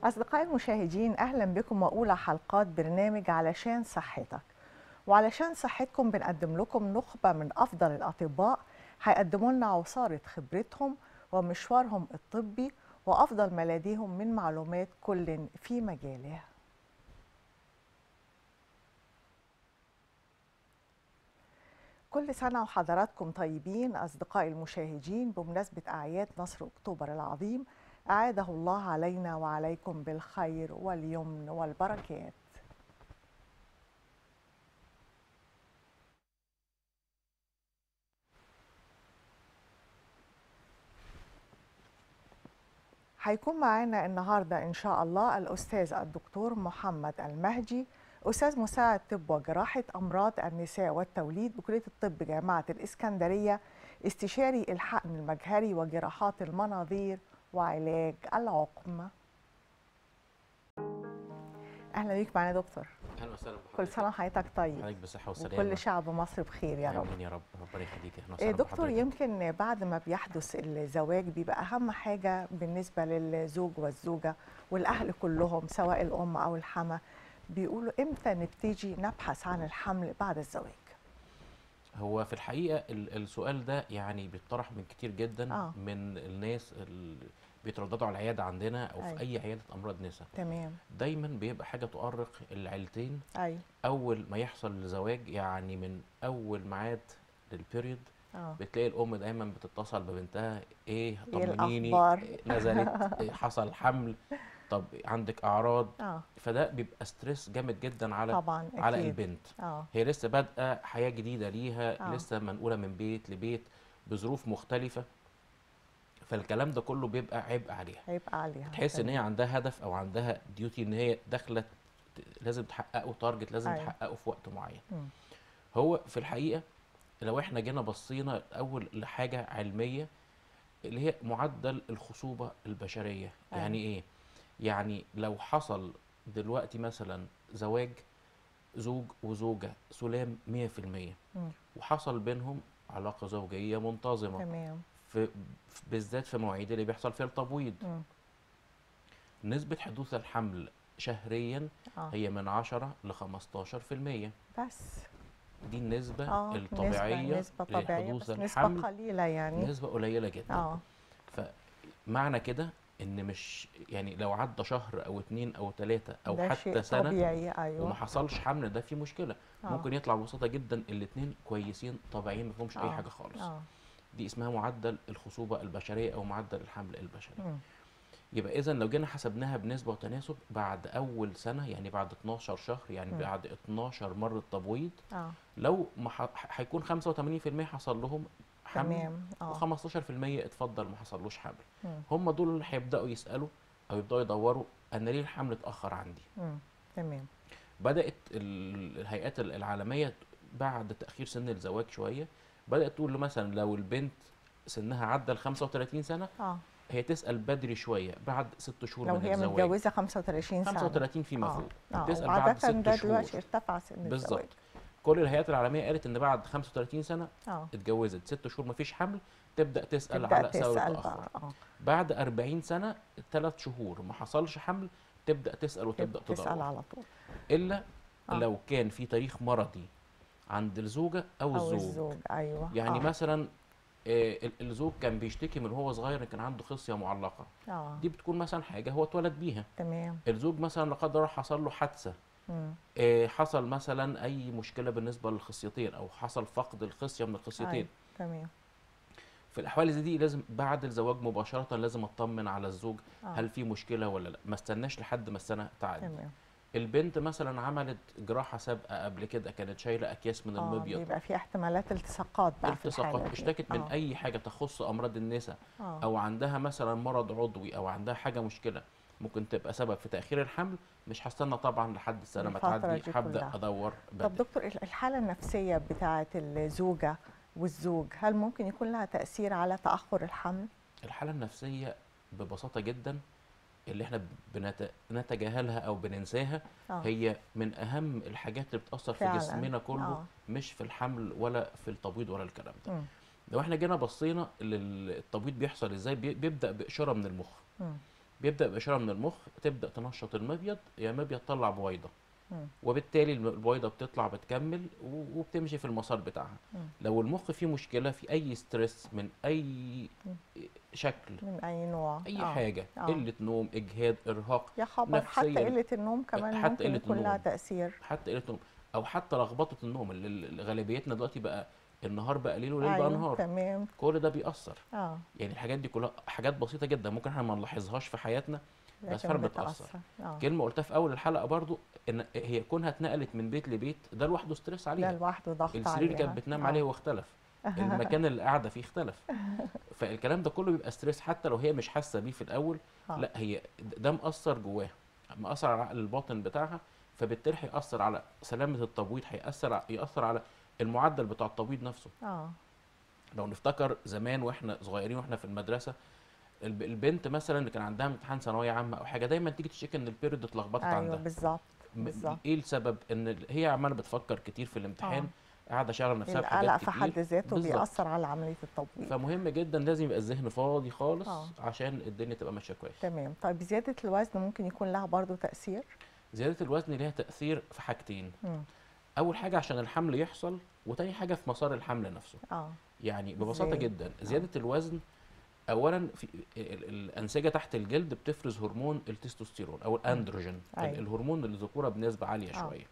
أصدقائي المشاهدين أهلا بكم وأولى حلقات برنامج علشان صحتك وعلشان صحتكم بنقدم لكم نخبة من أفضل الأطباء هيقدموا لنا عصارة خبرتهم ومشوارهم الطبي وأفضل ما لديهم من معلومات كل في مجاله كل سنة وحضراتكم طيبين أصدقائي المشاهدين بمناسبة أعياد نصر أكتوبر العظيم أعاده الله علينا وعليكم بالخير واليمن والبركات هيكون معانا النهارده ان شاء الله الاستاذ الدكتور محمد المهدي استاذ مساعد طب وجراحه امراض النساء والتوليد بكليه الطب جامعه الاسكندريه استشاري الحقن المجهري وجراحات المناظير وعلاج العقم اهلا بيك معانا يا دكتور اهلا وسهلا بحضرتك كل سنه وحضرتك طيب عليك بصحه وسلامه وكل شعب مصر بخير يا رب امين يا رب ربنا يخليك اهلا إيه وسهلا دكتور بحضرتك. يمكن بعد ما بيحدث الزواج بيبقى أهم حاجة بالنسبة للزوج والزوجة والأهل كلهم سواء الأم أو الحما بيقولوا إمتى نبتدي نبحث عن الحمل بعد الزواج هو في الحقيقه ال- السؤال ده يعني بيطرح من كتير جدا آه. من الناس اللي بيترددوا على العياده عندنا او أيوة. في اي عياده امراض نساء تمام دايما بيبقى حاجه تؤرق العيلتين أي اول ما يحصل الزواج يعني من اول ميعاد للبيريود اه بتلاقي الام دايما بتتصل ببنتها ايه إيه طمنيني الأخبار؟ إيه نزلت إيه حصل حمل طب عندك اعراض اه فده بيبقى ستريس جامد جدا على طبعا على أكيد البنت اه هي لسه بادئه حياه جديده ليها آه. لسه منقوله من بيت لبيت بظروف مختلفه فالكلام ده كله بيبقى عبء عليها هيبقى عليها تحس ان تمام. هي عندها هدف او عندها ديوتي ان هي داخله ت- لازم تحققه تارجت لازم أيوة. تحققه في وقت معين مم. هو في الحقيقه لو احنا جينا بصينا الاول لحاجه علميه اللي هي معدل الخصوبه البشريه أيوة. يعني ايه يعني لو حصل دلوقتي مثلا زواج زوج وزوجه سلام 100% مم. وحصل بينهم علاقه زوجيه منتظمه تمام في في- بالذات في مواعيد اللي بيحصل فيها التبويض مم. نسبه حدوث الحمل شهريا اه هي من 10 ل 15% بس دي النسبه اه الطبيعيه نسبة, نسبة طبيعية لحدوث بس الحمل نسبة قليلة يعني نسبه قليله جدا اه فمعنى كده ان مش يعني لو عدى شهر او اتنين او تلاتة او ده حتى شيء سنه طبيعي وما أيوه حصلش حمل ده في مشكله آه. ممكن يطلع ببساطه جدا الاتنين كويسين طبيعيين ما فيهمش اي آه. حاجه خالص اه دي اسمها معدل الخصوبه البشريه او معدل الحمل البشري مم. يبقى اذا لو جينا حسبناها بنسبه وتناسب بعد اول سنه يعني بعد 12 شهر يعني مم. بعد 12 مره تبويض اه لو ما ح- هيكون 85% حصل لهم حمل تمام اه و15% اتفضل ما حصلوش حمل مم. هم دول اللي هيبداوا يسالوا او يبداوا يدوروا انا ليه الحمل اتاخر عندي مم. تمام بدات ال- الهيئات العالميه بعد تاخير سن الزواج شويه بدات تقول له مثلا لو البنت سنها عدى ال 35 سنه اه هي تسال بدري شويه بعد ست شهور لو من هي الزواج متجوزه 35 سنه 35 فيما فوق اه تسال بعد وعادة ست ده شهور دلوقتي ارتفع سن بالظبط الزواج كل الهيئات العالميه قالت ان بعد 35 سنه اه اتجوزت ست شهور مفيش حمل تبدا تسال تبدا على سبب تسال التاخر بقى اه بعد 40 سنه ثلاث شهور ما حصلش حمل تبدا تسال وتبدا تبدا تسال تدور على طول الا آه. لو كان في تاريخ مرضي عند الزوجه او, او الزوج الزوج ايوه يعني آه. مثلا آه، ال- الزوج كان بيشتكي من وهو صغير إن كان عنده خصيه معلقه اه دي بتكون مثلا حاجه هو اتولد بيها تمام الزوج مثلا لا قدر الله حصل له حادثه مم. آه، حصل مثلا اي مشكله بالنسبه للخصيتين او حصل فقد الخصيه من الخصيتين أيوة. تمام في الاحوال زي دي لازم بعد الزواج مباشره لازم اطمن على الزوج آه. هل في مشكله ولا لا ما استناش لحد ما السنه تعدي تمام البنت مثلا عملت جراحه سابقه قبل كده كانت شايله اكياس من اه المبيض بيبقى في احتمالات التصاقات بقى في الحاله التصاقات دي. اشتكت من آه. اي حاجه تخص امراض النساء آه. او عندها مثلا مرض عضوي او عندها حاجه مشكله ممكن تبقى سبب في تاخير الحمل مش هستنى طبعا لحد السنه ما الفترة تعدي دي هبدا كلها. ادور طب بدري دكتور ال- الحاله النفسيه بتاعه الزوجه والزوج هل ممكن يكون لها تاثير على تاخر الحمل الحاله النفسيه ببساطه جدا اللي احنا بنت... نتجاهلها او بننساها آه. هي من اهم الحاجات اللي بتاثر في فعلاً. جسمنا كله آه. مش في الحمل ولا في التبويض ولا الكلام ده مم. لو احنا جينا بصينا للتبويض بيحصل ازاي بي- بيبدا باشاره من المخ مم. بيبدا باشاره من المخ تبدا تنشط المبيض يا المبيض طلع بويضه مم. وبالتالي الم- البويضه بتطلع بتكمل و- وبتمشي في المسار بتاعها مم. لو المخ فيه مشكله في اي ستريس من اي مم. شكل من اي نوع اي آه. حاجه آه. قله نوم اجهاد ارهاق يا خبر حتى نفسياً. قله النوم كمان حتى ممكن قلة يكون لها النوم. تاثير حتى قله نوم او حتى لخبطه النوم اللي اللي غالبيتنا دلوقتي بقى النهار بقى ليل وليل بقى ايوه نهار تمام كل ده بيأثر اه يعني الحاجات دي كلها حاجات بسيطه جدا ممكن احنا ما نلاحظهاش في حياتنا بس لكن فعلا بتأثر. اه كلمه قلتها في اول الحلقه برضو ان هي كونها اتنقلت من بيت لبيت ده لوحده ستريس ده عليها لوحده ضغط السرير اللي عليها كانت بتنام آه. عليه هو اختلف المكان اللي قاعده فيه اختلف فالكلام ده كله بيبقى ستريس حتى لو هي مش حاسه بيه في الاول آه. لا هي ده مأثر جواها مأثر على العقل الباطن بتاعها فبالتالي هيأثر على سلامه التبويض هيأثر ع- يأثر على المعدل بتاع التبويض نفسه اه لو نفتكر زمان واحنا صغيرين واحنا في المدرسه الب- البنت مثلا اللي كان عندها امتحان ثانويه عامه او حاجه دايما تيجي تشتكي ان البيريود اتلخبطت ايوه عندها بالظبط م- بالظبط. ايه السبب ان ال- هي عماله بتفكر كتير في الامتحان قاعده شغله نفسها القلق بحاجات في كتير حد ذاته بالظبط. بيأثر على عمليه التبويض فمهم جدا لازم يبقى الذهن فاضي خالص آه. عشان الدنيا تبقى ماشيه كويس تمام طيب زياده الوزن ممكن يكون لها برضو تأثير زياده الوزن ليها تاثير في حاجتين مم. اول حاجه عشان الحمل يحصل وتاني حاجه في مسار الحمل نفسه اه يعني ببساطه إزاي؟ جدا زياده الوزن اولا في ال- الانسجه تحت الجلد بتفرز هرمون التستوستيرون او الاندروجين ال- أيوة. الهرمون الذكوره بنسبه عاليه آه. شويه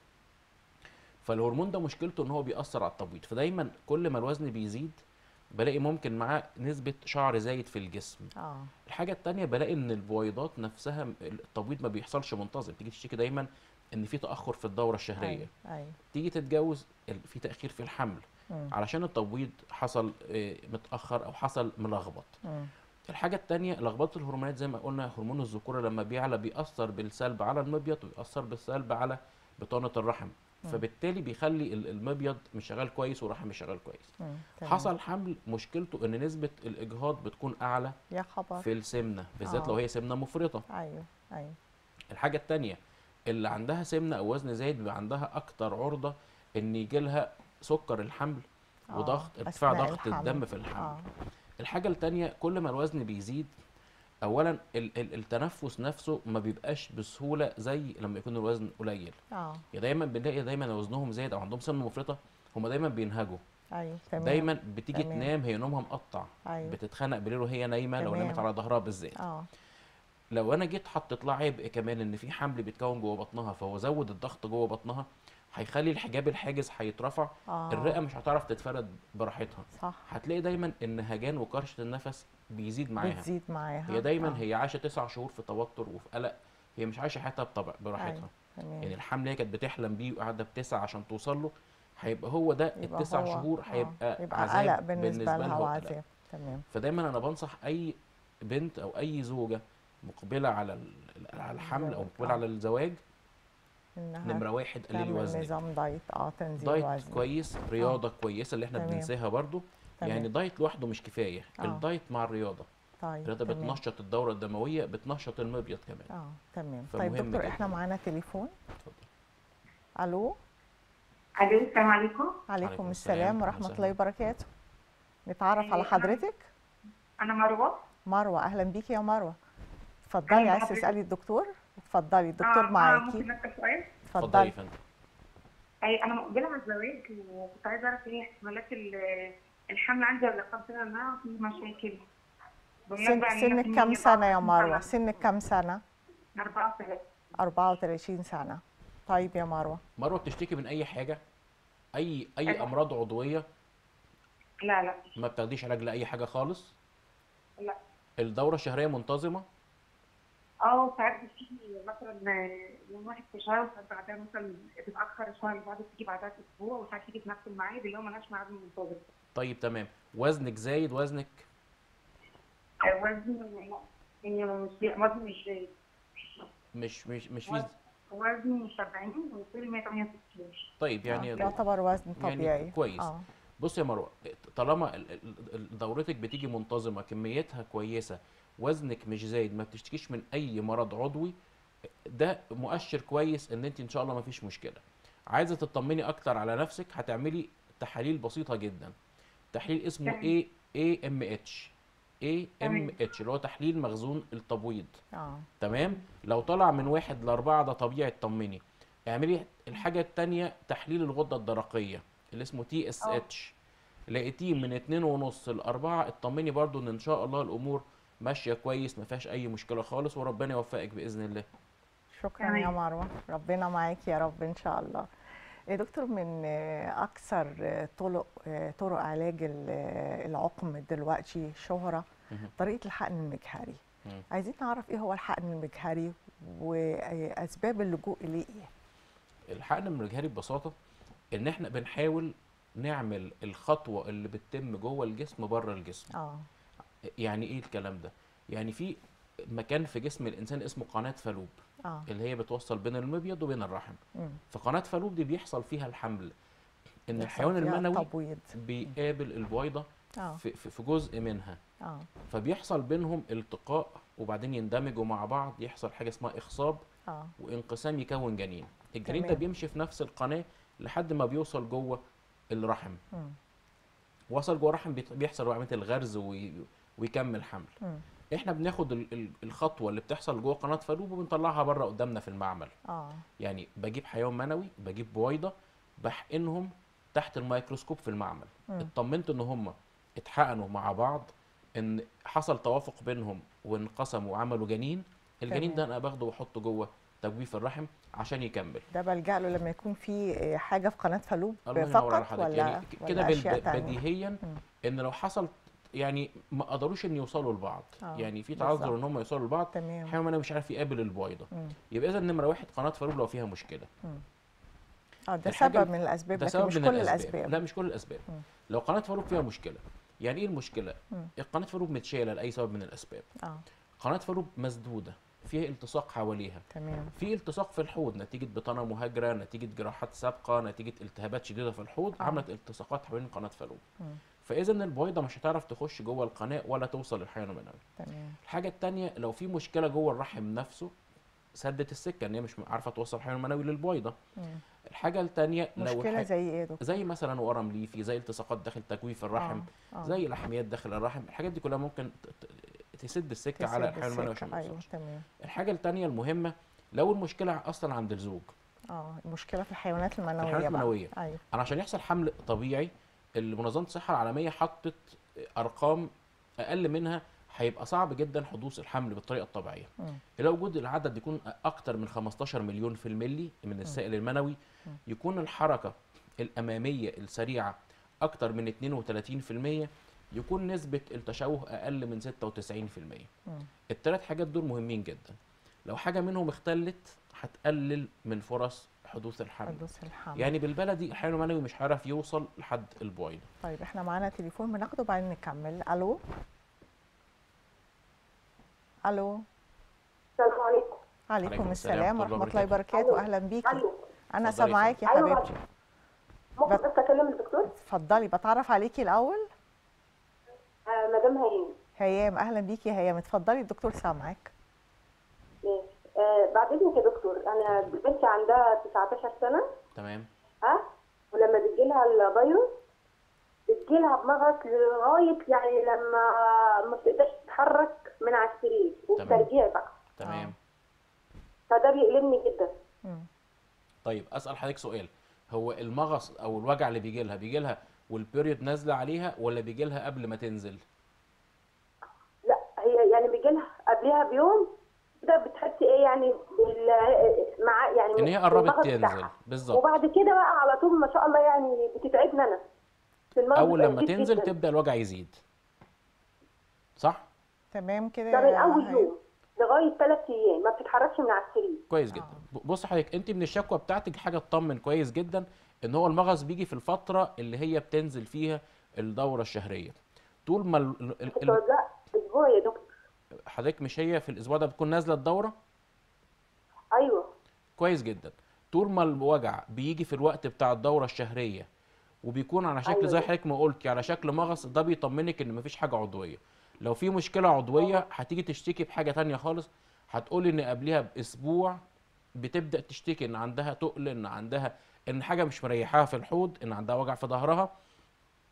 فالهرمون ده مشكلته ان هو بيأثر على التبويض فدايما كل ما الوزن بيزيد بلاقي ممكن معاه نسبة شعر زايد في الجسم اه الحاجة التانية بلاقي ان البويضات نفسها م- التبويض ما بيحصلش منتظم تيجي تشتكي دايما ان في تأخر في الدورة الشهرية ايوه ايوه تيجي تتجوز ال- في تأخير في الحمل مم. علشان التبويض حصل آه، متأخر او حصل ملخبط مم. الحاجة التانية لخبطة الهرمونات زي ما قلنا هرمون الذكورة لما بيعلى بيأثر بالسلب على المبيض وبيأثر بالسلب على بطانة الرحم مم. فبالتالي بيخلي ال- المبيض مش شغال كويس والرحم مش شغال كويس مم. تمام. حصل حمل مشكلته ان نسبة الاجهاض بتكون اعلى يا خبر في السمنة بالذات آه. لو هي سمنة مفرطة ايوه ايوه الحاجة التانية اللي عندها سمنة او وزن زايد بيبقى عندها اكتر عرضة ان يجي لها سكر الحمل آه، وضغط ارتفاع أثناء ضغط الحمل. الدم في الحمل اه الحاجة التانية كل ما الوزن بيزيد أولا ال- ال- التنفس نفسه ما بيبقاش بسهولة زي لما يكون الوزن قليل اه يعني دايما بنلاقي دايما وزنهم زايد أو عندهم سمنة مفرطة هم دايما بينهجوا ايوه تمام دايما بتيجي تمام. تنام هي نومها مقطع ايوه بتتخنق بالليل وهي نايمة لو تمام. نامت على ظهرها بالذات اه لو أنا جيت حطيت لها عبء كمان إن في حمل بيتكون جوه بطنها فهو زود الضغط جوه بطنها هيخلي الحجاب الحاجز هيترفع اه الرئة مش هتعرف تتفرد براحتها صح هتلاقي دايما ان هجان وكرشه النفس بيزيد معاها بتزيد معاها هي دايما آه. هي عايشه تسع شهور في توتر وفي قلق هي مش عايشه حياتها بطبع براحتها أيوة. تمام يعني الحمل اللي هي كانت بتحلم بيه وقاعده بتسعى عشان توصل له هيبقى هو ده يبقى التسع هو- شهور آه، هيبقى يبقى عذاب قلق بالنسبه, لها وقلق. وعذاب تمام فدايما انا بنصح اي بنت او اي زوجه مقبله على ال- على الحمل او الزواج، مقبله آه. على الزواج انها نمره واحد قليل تعمل وزنك نظام دايت اه تنزيل دايت وزن كويس رياضه كويسه اللي احنا تمام. بننساها برضو تمام. يعني دايت لوحده مش كفايه آه. الدايت مع الرياضه طيب الرياضه تمام. بتنشط الدوره الدمويه بتنشط المبيض كمان اه تمام طيب فمهم دكتور جدا. احنا معانا تليفون اتفضل الو الو السلام عليكم عليكم عليكم السلام السلام ورحمه وسهلا. الله وبركاته نتعرف على أنا- حضرتك انا مروه مروه اهلا بيكي يا مروه اتفضلي أهلا عايز بحضرتك. تسالي الدكتور اتفضلي الدكتور آه، آه، معاكي ممكن اسال سؤال اتفضلي يا اتفضلي فندم اي انا مقبله على الزواج وكنت عايزه اعرف ايه احتمالات ال- الحمل عندي ولا قدر الله في مشاكل سن بالنسبة إن سنك أنا كام سني سنه يا 34 مروه سنة. سنك كام سنه 34 34 سنه طيب يا مروه مروه بتشتكي من اي حاجه اي اي أيوة. امراض عضويه لا لا ما بتاخديش علاج لاي حاجه خالص لا الدوره الشهريه منتظمه اه ساعات بتيجي مثلا يوم واحد في شهر وساعات بعدها مثلا بتتاخر الشهر اللي بعده بتيجي بعدها اسبوع وساعات تيجي في نفس الميعاد اللي هو ملهاش ميعاد منتظم طيب تمام وزنك زايد وزنك آه، وزني يعني مش وزني مش زايد. مش مش مش في وزني 70 وطولي 168 طيب يعني آه. يعتبر وزن يعني طبيعي كويس. اه بص يا مروه طالما ال- ال- ال- دورتك بتيجي منتظمه كميتها كويسه وزنك مش زايد ما بتشتكيش من اي مرض عضوي ده مؤشر كويس ان انت ان شاء الله ما فيش مشكله عايزه تطمني اكتر على نفسك هتعملي تحاليل بسيطه جدا تحليل اسمه تمام. اي اي ام اتش اي ام تمام. اتش اللي هو تحليل مخزون التبويض اه تمام لو طلع من واحد لأربعة ده طبيعي اطمني اعملي الحاجة التانية تحليل الغدة الدرقية اللي اسمه تي اس اه. اتش لقيتيه من اتنين ونص لأربعة اطمني برضو ان ان شاء الله الامور ماشية كويس ما فيهاش اي مشكلة خالص وربنا يوفقك بإذن الله شكرا يا تمام. مروه ربنا معاكي يا رب ان شاء الله يا دكتور من آه، اكثر آه، طرق آه، طرق علاج ال- آه، العقم دلوقتي شهره مهم. طريقه الحقن المجهري مم. عايزين نعرف ايه هو الحقن المجهري واسباب اللجوء اليه ايه الحقن المجهري ببساطة ان احنا بنحاول نعمل الخطوة اللي بتتم جوه الجسم بره الجسم اه يعني ايه الكلام ده يعني في مكان في جسم الانسان اسمه قناة فالوب اه اللي هي بتوصل بين المبيض وبين الرحم مم. فقناة فالوب دي بيحصل فيها الحمل ان يحصل الحيوان فيها المنوي تبويض بيقابل البويضة اه في, في في جزء منها اه فبيحصل بينهم التقاء وبعدين يندمجوا مع بعض يحصل حاجة اسمها إخصاب اه وانقسام يكون جنين الجنين ده تمام. بيمشي في نفس القناة لحد ما بيوصل جوه الرحم مم. وصل جوه الرحم بيت- بيحصل عملية الغرز وي ويكمل حمل مم. احنا بناخد ال- ال- الخطوة اللي بتحصل جوه قناة فالوب وبنطلعها بره قدامنا في المعمل اه يعني بجيب حيوان منوي بجيب بويضة بحقنهم تحت الميكروسكوب في المعمل مم. اطمنت ان هم اتحقنوا مع بعض ان حصل توافق بينهم وانقسموا وعملوا جنين الجنين ده تمام. انا باخده واحطه جوه تجويف الرحم عشان يكمل ده بلجأ له لما يكون في آه، حاجه في قناه فالوب الله ينور على فقط حضرتك ولا يعني ك- كده ولا بال- أشياء تانية؟ بديهيا مم. ان لو حصل يعني ما قدروش ان يوصلوا لبعض آه، يعني في بالظبط. تعذر ان هم يوصلوا لبعض تمام الحيوان المنوي مش عارف يقابل البويضه مم. يبقى اذا نمره واحد قناه فالوب لو فيها مشكله اه ده الحاجة- سبب من الاسباب ده لكن سبب مش من كل الاسباب الاسباب لا مش كل الاسباب مم. لو قناه فالوب فيها مشكله يعني ايه المشكله مم. القناه فالوب متشاله لاي سبب من الاسباب اه قناه فالوب مسدوده فيها التصاق حواليها تمام في التصاق في الحوض نتيجه بطانه مهاجره نتيجه جراحات سابقه نتيجه التهابات شديده في الحوض آه. عملت التصاقات حوالين قناه فالوب مم. فاذا البويضه مش هتعرف تخش جوه القناه ولا توصل للحيوان المنوي تمام الحاجه الثانيه لو في مشكله جوه الرحم نفسه سدت السكه ان هي مش عارفه توصل الحيوان المنوي للبويضه مم. الحاجه الثانيه لو مشكله الح- زي ايه يا دكتور زي مثلا ورم ليفي زي التصاقات داخل تجويف الرحم آه. آه. زي لحميات داخل الرحم الحاجات دي كلها ممكن ت- ت- تسد السكه على تسد الحيوان المنوي السكة. عشان ما ايوه يوصلش تمام الحاجه الثانيه المهمه لو المشكله اصلا عند الزوج اه المشكله في الحيوانات المنويه الحيوانات بقى. المنوية. ايوه انا عشان يحصل حمل طبيعي منظمه الصحه العالميه حطت ارقام اقل منها هيبقى صعب جدا حدوث الحمل بالطريقه الطبيعيه مم. لو وجود العدد يكون اكتر من 15 مليون في الملي من السائل المنوي مم. يكون الحركه الاماميه السريعه اكتر من 32% يكون نسبه التشوه اقل من 96% مم. الثلاث حاجات دول مهمين جدا لو حاجه منهم اختلت هتقلل من فرص حدوث الحمل حدوث الحمل يعني بالبلدي الحيوان المنوي مش هيعرف يوصل لحد البويضه طيب احنا معانا تليفون بناخده وبعدين نكمل الو الو السلام عليكم عليكم عليكم السلام السلام ورحمة الله ورحمه الله وبركاته. وبركاته اهلا بيكي الو انا اتفضلي يا سامعاكي يا فندم. أيوة. حبيبتي ممكن بس- بس اكلم الدكتور اتفضلي بتعرف عليكي الاول آه مدام هيين هيام اهلا بيكي يا هيام اتفضلي الدكتور سامعك ماشي آه بعد اذنك يا دكتور انا بنتي عندها 19 سنه تمام ها ولما بتجي لها الفيروس بتجي لها بمغص لغايه يعني لما ما بتقدرش تتحرك من على السرير وبترجيع بقى تمام فده بيقلقني جدا مم. طيب اسال حضرتك سؤال هو المغص او الوجع اللي بيجي لها بيجي لها والبيريود نازله عليها ولا بيجي لها قبل ما تنزل لا هي يعني بيجي لها قبلها بيوم كده بتحس ايه يعني بال- مع يعني ان هي قربت بالمغص تنزل بتاعها. بالظبط وبعد كده بقى على طول ما شاء الله يعني بتتعبني انا في المغص اول لما بيزيد تنزل جداً. تبدا الوجع يزيد صح تمام كده ده من يا اول هيام؟ يوم لغايه ثلاث ايام ما بتتحركش من على السرير كويس جدا آه. بص حضرتك انت من الشكوى بتاعتك حاجه تطمن كويس جدا ان هو المغص بيجي في الفتره اللي هي بتنزل فيها الدوره الشهريه طول ما ال- ال- كنت ال- وزع اسبوع يا دكتور حضرتك مش هي في الاسبوع ده بتكون نازله الدوره ايوه كويس جدا طول ما الوجع بيجي في الوقت بتاع الدورة الشهرية وبيكون على شكل أيوة زي ده. حضرتك ما قلتي على شكل مغص ده بيطمنك ان مفيش حاجة عضوية لو في مشكلة عضوية هتيجي تشتكي بحاجة تانية خالص هتقولي ان قبلها باسبوع بتبدأ تشتكي ان عندها تقل ان عندها ان حاجة مش مريحاها في الحوض ان عندها وجع في ظهرها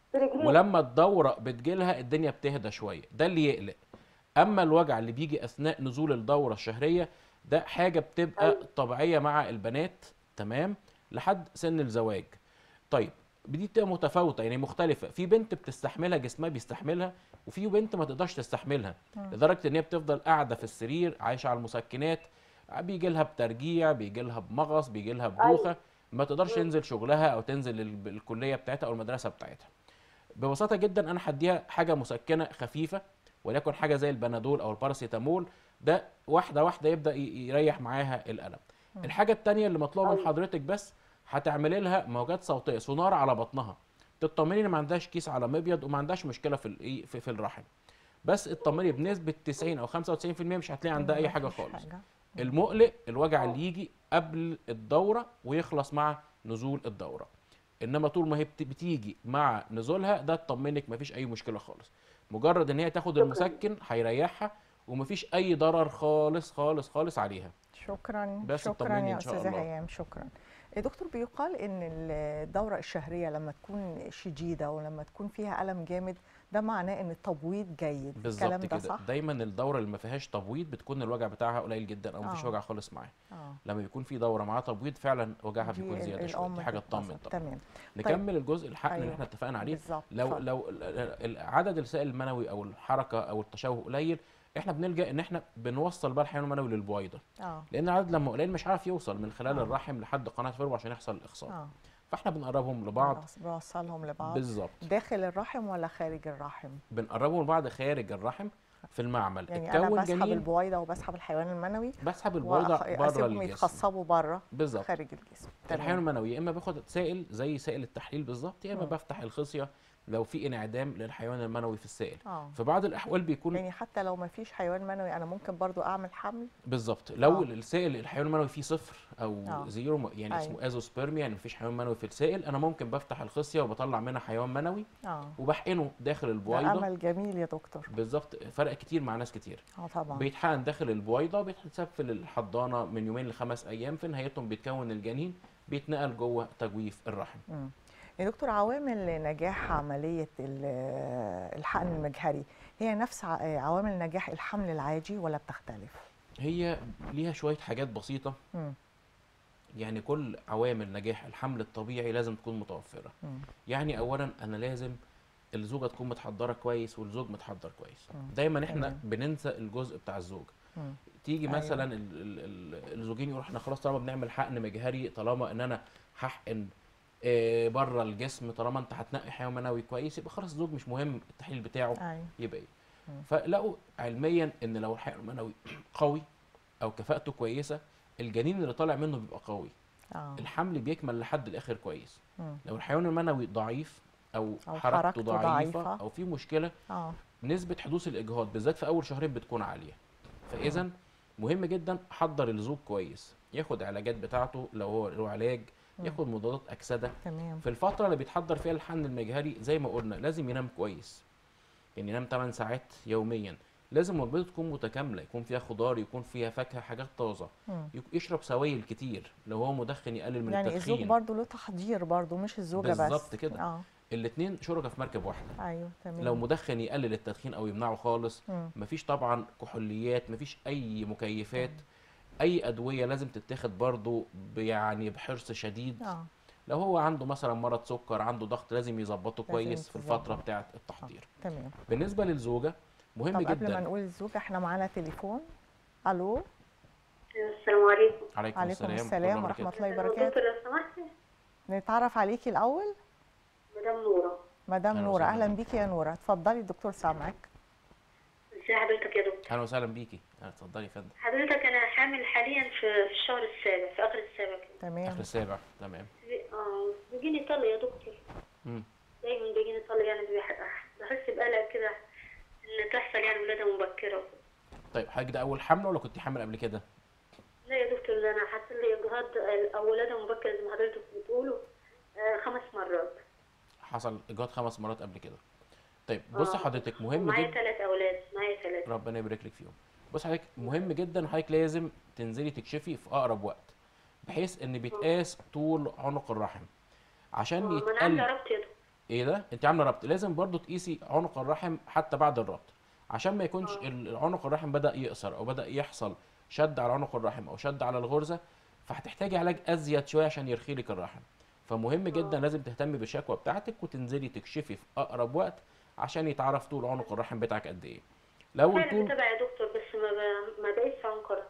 في رجليها ولما الدوره بتجيلها الدنيا بتهدى شويه ده اللي يقلق اما الوجع اللي بيجي اثناء نزول الدوره الشهريه ده حاجه بتبقى أيوة. طبيعيه مع البنات تمام لحد سن الزواج طيب دي بتبقى متفاوته يعني مختلفه في بنت بتستحملها جسمها بيستحملها وفي بنت ما تقدرش تستحملها لدرجه ان هي بتفضل قاعده في السرير عايشه على المسكنات بيجي لها بترجيع بيجي لها بمغص بيجي لها بدوخه ما تقدرش تنزل شغلها او تنزل ال- الكليه بتاعتها او المدرسه بتاعتها ببساطه جدا انا هديها حاجه مسكنه خفيفه وليكن حاجه زي البنادول او الباراسيتامول ده واحده واحده يبدا ي- يريح معاها الالم الحاجه التانية اللي مطلوبه من أيوة. حضرتك بس هتعملي لها موجات صوتيه سونار على بطنها تطمني ان ما عندهاش كيس على مبيض وما عندهاش مشكله في الايه في, في الرحم بس اطمني بنسبه 90 او 95% مش هتلاقي عندها اي حاجه مفيش خالص حاجة. المقلق الوجع آه. اللي يجي قبل الدوره ويخلص مع نزول الدوره انما طول ما هي بت- بتيجي مع نزولها ده تطمنك مفيش اي مشكله خالص مجرد ان هي تاخد شكراً. المسكن هيريحها ومفيش اي ضرر خالص خالص خالص عليها شكرا بس شكرا اطمني يا إن شاء استاذه الله. هيام شكرا إيه دكتور بيقال ان الدوره الشهريه لما تكون شديده ولما تكون فيها الم جامد ده معناه ان التبويض جيد الكلام بالظبط ده كده صح دايما الدوره اللي ما فيهاش تبويض بتكون الوجع بتاعها قليل جدا او مفيش آه. وجع خالص معاها اه لما بيكون في دوره معاها تبويض فعلا وجعها دي بيكون ال- زياده شويه الأم دي حاجه بتتبسط. تطمن طبعا تمام نكمل الجزء الحقن اللي أيوة. احنا اتفقنا عليه بالظبط لو اتفضل. لو ال- ال- عدد السائل المنوي او الحركه او التشوه قليل احنا بنلجا ان احنا بنوصل بقى الحيوان المنوي للبويضه اه لان العدد لما قليل مش عارف يوصل من خلال آه. الرحم لحد قناه فرو عشان يحصل الاخصاب اه فاحنا بنقربهم لبعض خلاص، بوصلهم لبعض بالظبط داخل الرحم ولا خارج الرحم بنقربهم لبعض خارج الرحم في المعمل يعني انا اتكون بسحب جنين البويضه وبسحب الحيوان المنوي بسحب البويضه بره واسيبهم الجسم يتخصبوا بره بالظبط خارج الجسم الحيوان المنوي يا اما باخد سائل زي سائل التحليل بالظبط يا اما مم. بفتح الخصيه لو في انعدام للحيوان المنوي في السائل اه في بعض الاحوال بيكون يعني حتى لو ما فيش حيوان منوي انا ممكن برضو اعمل حمل بالظبط لو آه. السائل الحيوان المنوي فيه صفر او آه. زيرو م- يعني أيوة. اسمه ازوسبيرميا يعني مفيش حيوان منوي في السائل انا ممكن بفتح الخصيه وبطلع منها حيوان منوي اه وبحقنه داخل ده البويضه امل جميل يا دكتور بالظبط فرق كتير مع ناس كتير اه طبعا بيتحقن داخل البويضه بيتساب في الحضانه من يومين لخمس ايام في نهايتهم بيتكون الجنين بيتنقل جوه تجويف الرحم مم. يا دكتور عوامل نجاح عملية ال- الحقن المجهري هي نفس ع- عوامل نجاح الحمل العادي ولا بتختلف؟ هي ليها شويه حاجات بسيطه مم. يعني كل عوامل نجاح الحمل الطبيعي لازم تكون متوفره مم. يعني اولا انا لازم الزوجه تكون متحضره كويس والزوج متحضر كويس مم. دايما احنا تمام. بننسى الجزء بتاع الزوج مم. تيجي أيوة. مثلا ال- ال- ال- الزوجين يقولوا احنا خلاص طالما بنعمل حقن مجهري طالما ان انا هحقن آه، بره الجسم طالما انت هتنقي حيوان منوي كويس يبقى خلاص الزوج مش مهم التحليل بتاعه ايوه يبقى ايه مم. فلقوا علميا ان لو الحيوان المنوي قوي او كفاءته كويسه الجنين اللي طالع منه بيبقى قوي اه الحمل بيكمل لحد الاخر كويس مم. لو الحيوان المنوي ضعيف او, أو حركته حركته ضعيفه ضعيفة. او في مشكله اه نسبه حدوث الاجهاض بالذات في اول شهرين بتكون عاليه فاذا مهم جدا حضر الزوج كويس ياخد علاجات بتاعته لو هو له علاج مم. ياخد مضادات اكسده تمام في الفتره اللي بيتحضر فيها الحمل المجهري زي ما قلنا لازم ينام كويس يعني ينام 8 ساعات يوميا لازم وجبته تكون متكامله يكون فيها خضار يكون فيها فاكهه حاجات طازه مم. يك- يشرب سوائل كتير لو هو مدخن يقلل من يعني الزوج التدخين برضو له تحضير برضو مش الزوجة بس بالظبط كده. اه الاثنين شركاء في مركب واحده ايوه تمام لو مدخن يقلل التدخين او يمنعه خالص مم. مفيش طبعا كحوليات مفيش اي مكيفات اي ادويه لازم تتاخد برضو ب- يعني بحرص شديد اه لو هو عنده مثلا مرض سكر عنده ضغط لازم يظبطه لازم كويس في الفتره تظبط. بتاعه التحضير تمام بالنسبه للزوجه مهم طب قبل ما جدا نقول الزوجة احنا معانا تليفون الو السلام عليكم عليكم, عليكم السلام, السلام ورحمة ورحمة الله الله وبركاته دكتور لو سمحتي نتعرف عليكي الأول مدام نورة مدام أهلا نورة وسهلا. أهلا بيكي يا نورة اتفضلي الدكتور سامعك ازي حضرتك يا دكتور اهلا وسهلا بيكي أهلا، اتفضلي يا فندم حضرتك انا حامل حاليا في في الشهر السابع في اخر السابع كده اخر تمام السابع تمام اه بيجيني طل يا دكتور مم. دايما بيجيني طل يعني بيح- بحس بقلق كده ان تحصل يعني ولاده مبكره طيب حضرتك ده اول حمله ولا كنت حامل قبل كده لا يا دكتور ده انا حصل لي اجهاض او ولاده مبكره زي ما حضرتك بتقولوا آه خمس مرات حصل اجهاض خمس مرات قبل كده طيب بص آه. حضرتك مهم معايا جدا ثلاث اولاد معايا ثلاثه ربنا يبارك لك فيهم بص حضرتك مهم جدا حضرتك لازم تنزلي تكشفي في اقرب وقت بحيث ان بيتقاس طول عنق الرحم عشان ما انا عندي يتقل عرفت يا دكتور ايه ده انت عامله ربط لازم برضو تقيسي عنق الرحم حتى بعد الربط عشان ما يكونش آه. ال- عنق الرحم بدا يقصر او بدا يحصل شد على عنق الرحم او شد على الغرزه فهتحتاجي علاج ازيد شويه عشان يرخي لك الرحم فمهم جدا لازم تهتمي بالشكوى بتاعتك وتنزلي تكشفي في اقرب وقت عشان يتعرف طول عنق الرحم بتاعك قد ايه لو انا الطول بتابع يا دكتور بس ما ب... ما بقيتش عنقرة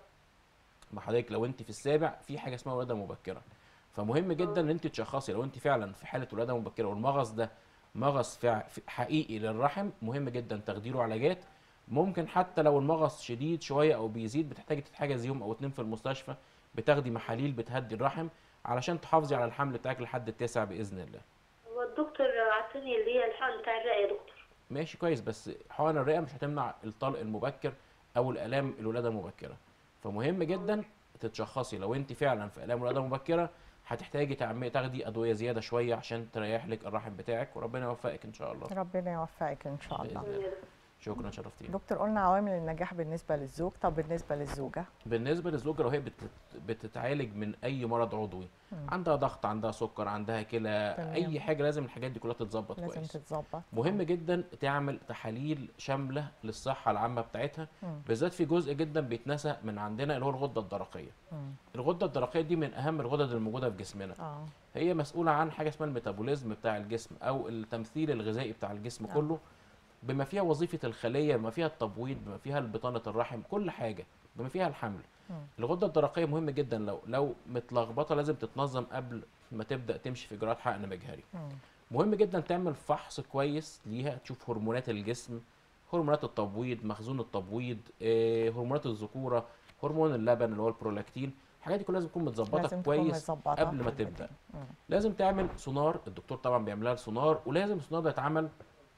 ما حضرتك لو انت في السابع في حاجه اسمها ولاده مبكره فمهم جدا ان انت تشخصي لو انت فعلا في حاله ولاده مبكره والمغص ده مغص فع- حقيقي للرحم مهم جدا تخديره علاجات ممكن حتى لو المغص شديد شويه او بيزيد بتحتاجي تتحجزي يوم او اتنين في المستشفى بتاخدي محاليل بتهدي الرحم علشان تحافظي على الحمل بتاعك لحد التاسع باذن الله هو الدكتور عطاني اللي هي الحقن بتاع الرئة يا دكتور ماشي كويس بس حقن الرئه مش هتمنع الطلق المبكر او الالام الولاده المبكره فمهم جدا تتشخصي لو انت فعلا في الام ولاده مبكره هتحتاجي تعمي تاخدي ادويه زياده شويه عشان تريح لك الرحم بتاعك وربنا يوفقك ان شاء الله ربنا يوفقك ان شاء الله بإذن الله. شكرا شرفتيني دكتور قلنا عوامل النجاح بالنسبه للزوج طب بالنسبه للزوجه بالنسبه للزوجه لو هي بتت- بتتعالج من اي مرض عضوي عندها ضغط عندها سكر عندها كلى تمام. اي حاجه لازم الحاجات دي كلها تتظبط لازم كويس تتظبط مهم جدا تعمل تحاليل شامله للصحه العامه بتاعتها مم. بالذات في جزء جدا بيتنسى من عندنا اللي هو الغده الدرقيه مم. الغده الدرقيه دي من اهم الغدد الموجوده في جسمنا اه هي مسؤوله عن حاجه اسمها الميتابوليزم بتاع الجسم او التمثيل الغذائي بتاع الجسم آه. كله بما فيها وظيفه الخليه بما فيها التبويض بما فيها بطانه الرحم كل حاجه بما فيها الحمل مم. الغده الدرقيه مهم جدا لو لو متلخبطه لازم تتنظم قبل ما تبدا تمشي في اجراءات حقن مجهري مم. مهم جدا تعمل فحص كويس ليها تشوف هرمونات الجسم هرمونات التبويض مخزون التبويض آه، هرمونات الذكوره هرمون اللبن اللي هو البرولاكتين الحاجات دي كلها لازم تكون متظبطه لازم تكون كويس متظبطة قبل ما في البداية. تبدا مم. لازم تعمل سونار الدكتور طبعا بيعملها سونار ولازم السونار ده يتعمل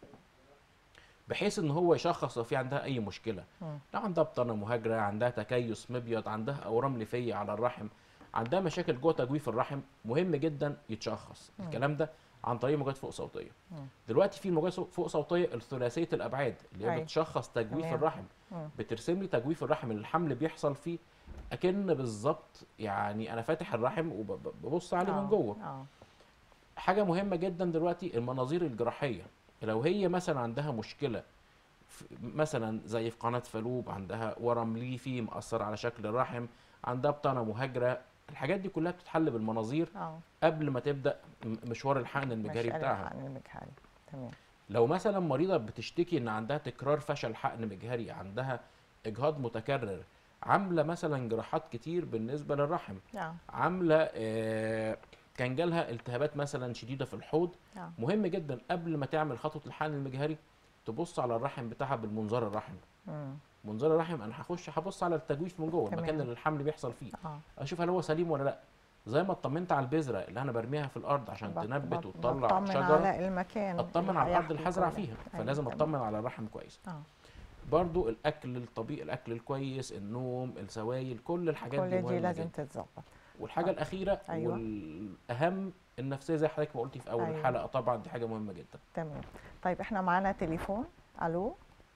بحيث ان هو يشخص لو في عندها اي مشكله مم. لو عندها بطانه مهاجره عندها تكيس مبيض عندها اورام ليفيه على الرحم عندها مشاكل جوه تجويف الرحم مهم جدا يتشخص مم. الكلام ده عن طريق موجات فوق صوتيه مم. دلوقتي في موجات فوق صوتيه الثلاثيه الابعاد اللي هي أيوة. بتشخص تجويف تمام. الرحم مم. بترسم لي تجويف الرحم اللي الحمل بيحصل فيه اكن بالظبط يعني انا فاتح الرحم وببص عليه آه. من جوه اه حاجه مهمه جدا دلوقتي المناظير الجراحيه لو هي مثلا عندها مشكله في- مثلا زي في قناه فالوب عندها ورم ليفي مأثر على شكل الرحم عندها بطانه مهاجره الحاجات دي كلها بتتحل بالمناظير اه قبل ما تبدا م- مشوار الحقن المجاري مش بتاعها عن المجهري تمام لو مثلا مريضه بتشتكي ان عندها تكرار فشل حقن مجهري عندها اجهاض متكرر عامله مثلا جراحات كتير بالنسبه للرحم اه عامله آه، كان جالها التهابات مثلا شديده في الحوض آه. مهم جدا قبل ما تعمل خطوه الحقن المجهري تبص على الرحم بتاعها بالمنظار الرحم مم. منظار الرحم انا هخش هبص على التجويف من جوه تمام. المكان اللي الحمل بيحصل فيه اه اشوف هل هو سليم ولا لا زي ما اطمنت على البذره اللي انا برميها في الارض عشان بط- تنبت بط- وتطلع بطمن شجره على المكان اطمن اللي على الارض هيحمي اللي هزرع كل- فيها أيوة، فلازم تمام. اطمن على الرحم كويس اه برضو الاكل الطبيعي الاكل الكويس النوم السوائل كل الحاجات دي كل دي مهمه لازم جدا تتظبط والحاجه آه. الاخيره أيوة. والاهم النفسيه زي حضرتك ما قلتي في اول أيوة. الحلقه طبعا دي حاجه مهمه جدا تمام طيب احنا معانا تليفون الو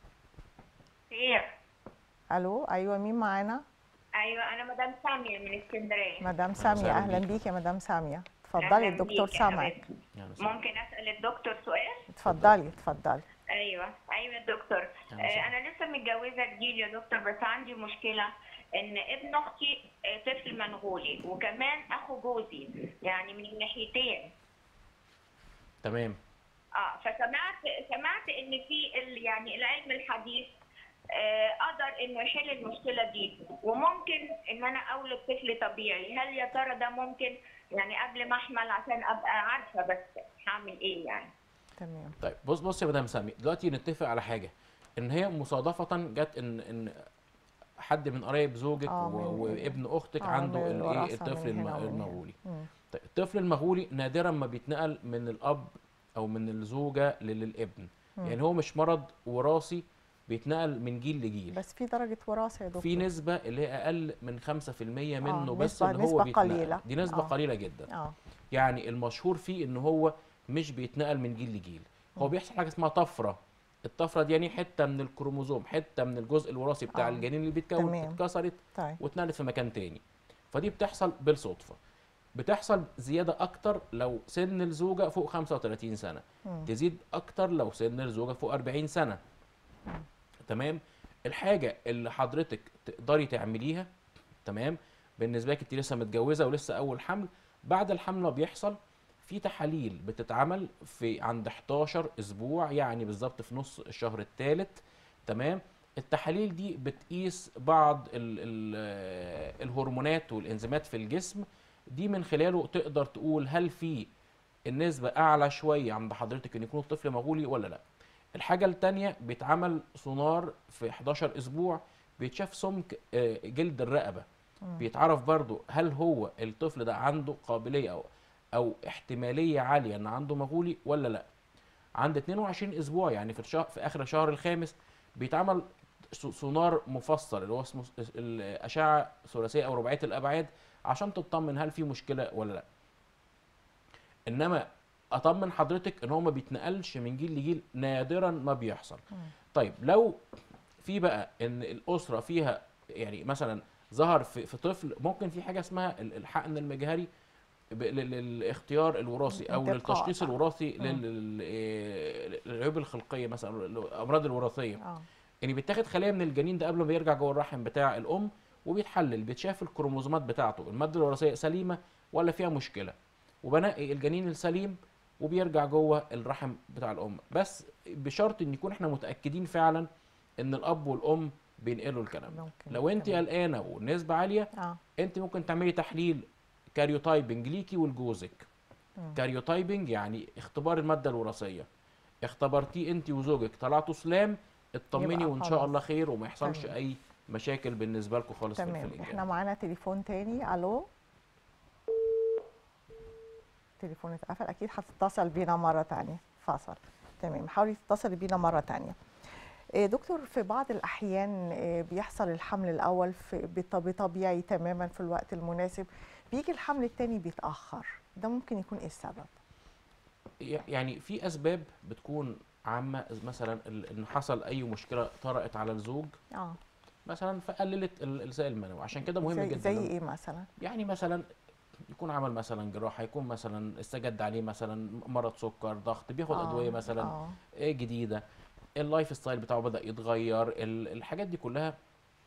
خير الو ايوه مين معانا ايوه انا مدام ساميه من اسكندريه مدام ساميه وسهلا اهلا بيك. بيك يا مدام ساميه أهلاً اتفضلي الدكتور بيك يا سامعك حبيبتي. يعني سلام. ممكن اسال الدكتور سؤال اتفضلي اتفضلي ايوه ايوه يا دكتور أهلاً آه وسهلاً. انا لسه متجوزه جديد يا دكتور بس عندي مشكله ان ابن اختي آه، طفل منغولي وكمان اخو جوزي يعني من الناحيتين تمام اه فسمعت سمعت ان في ال- يعني العلم الحديث آه، قدر انه يحل المشكله دي وممكن ان انا اولد طفل طبيعي هل يا ترى ده ممكن يعني قبل ما احمل عشان ابقى عارفه بس هعمل ايه يعني تمام طيب بص بص يا مدام سامي دلوقتي نتفق على حاجه ان هي مصادفه جت ان ان حد من قرايب زوجك آه، و- من- وابن اختك آه، عنده من الايه الوراثة الطفل من هنا الم- ومن هنا. المغولي مم. طيب الطفل المغولي نادرا ما بيتنقل من الاب او من الزوجه للابن مم. يعني هو مش مرض وراثي بيتنقل من جيل لجيل بس في درجه وراثه يا دكتور في نسبة اللي هي أقل من 5% منه بس نسبة- اللي هو نسبة بيتنقل قليلة. دي نسبة آه. قليلة جدا اه يعني المشهور فيه إن هو مش بيتنقل من جيل لجيل هو بيحصل حاجة اسمها طفرة الطفرة دي يعني حتة من الكروموزوم حتة من الجزء الوراثي بتاع آه. الجنين اللي بيتكون تمام. اتكسرت طيب واتنقلت في مكان تاني فدي بتحصل بالصدفة بتحصل زياده اكتر لو سن الزوجه فوق 35 سنه مم. تزيد اكتر لو سن الزوجه فوق 40 سنه تمام الحاجه اللي حضرتك تقدري تعمليها تمام بالنسبه لك انت لسه متجوزه ولسه اول حمل بعد الحمل ما بيحصل في تحاليل بتتعمل في عند 11 اسبوع يعني بالظبط في نص الشهر الثالث تمام التحاليل دي بتقيس بعض ال ال الهرمونات والانزيمات في الجسم دي من خلاله تقدر تقول هل في النسبة أعلى شوية عند حضرتك إن يكون الطفل مغولي ولا لأ. الحاجة التانية بيتعمل سونار في 11 أسبوع بيتشاف سمك آه، جلد الرقبة بيتعرف برضو هل هو الطفل ده عنده قابلية أو أو احتمالية عالية إن عنده مغولي ولا لأ. عند 22 أسبوع يعني في الشهر في آخر الشهر الخامس بيتعمل س- سونار مفصل اللي هو اسمه س- الأشعة ثلاثية أو رباعية الأبعاد عشان تطمن هل في مشكلة ولا لأ. انما اطمن حضرتك ان هو ما بيتنقلش من جيل لجيل نادرا ما بيحصل طيب لو في بقى ان الاسره فيها يعني مثلا ظهر في, في طفل ممكن في حاجه اسمها ال- الحقن المجهري ب- لل- للاختيار الوراثي او انتقاء. للتشخيص الوراثي مم. لل- لل- إيه، للعيوب الخلقيه مثلا الامراض الوراثيه اه يعني بيتاخد خلايا من الجنين ده قبل ما يرجع جوه الرحم بتاع الام وبيتحلل بيتشاف الكروموزومات بتاعته الماده الوراثيه سليمه ولا فيها مشكله وبنقي الجنين السليم وبيرجع جوه الرحم بتاع الام بس بشرط ان يكون احنا متاكدين فعلا ان الاب والام بينقلوا الكلام ده ممكن لو انت تمام. قلقانه والنسبه عاليه اه انت ممكن تعملي تحليل كاريوتايبنج ليكي ولجوزك مم. كاريوتايبنج يعني اختبار الماده الوراثيه اختبرتيه انت وزوجك طلعتوا سلام اطمني يبقى وان شاء خلاص. الله خير وما يحصلش تمام. اي مشاكل بالنسبه لكم خالص في- في تمام الانجاب احنا معانا تليفون تاني الو تليفون اتقفل اكيد هتتصل بينا مره تانية فصل تمام حاولي تتصلي بينا مره تانية إيه دكتور في بعض الاحيان إيه بيحصل الحمل الاول في بط- بطبيعي تماما في الوقت المناسب بيجي الحمل التاني بيتاخر ده ممكن يكون ايه السبب يعني في اسباب بتكون عامه مثلا ال- ان حصل اي مشكله طرأت على الزوج اه مثلا فقللت ال- السائل المنوي عشان كده مهم زي, جدا زي إن- ايه مثلا يعني مثلا يكون عمل مثلا جراحه يكون مثلا استجد عليه مثلا مرض سكر ضغط بياخد آه، ادويه مثلا اه ايه جديده اللايف ستايل بتاعه بدا يتغير ال- الحاجات دي كلها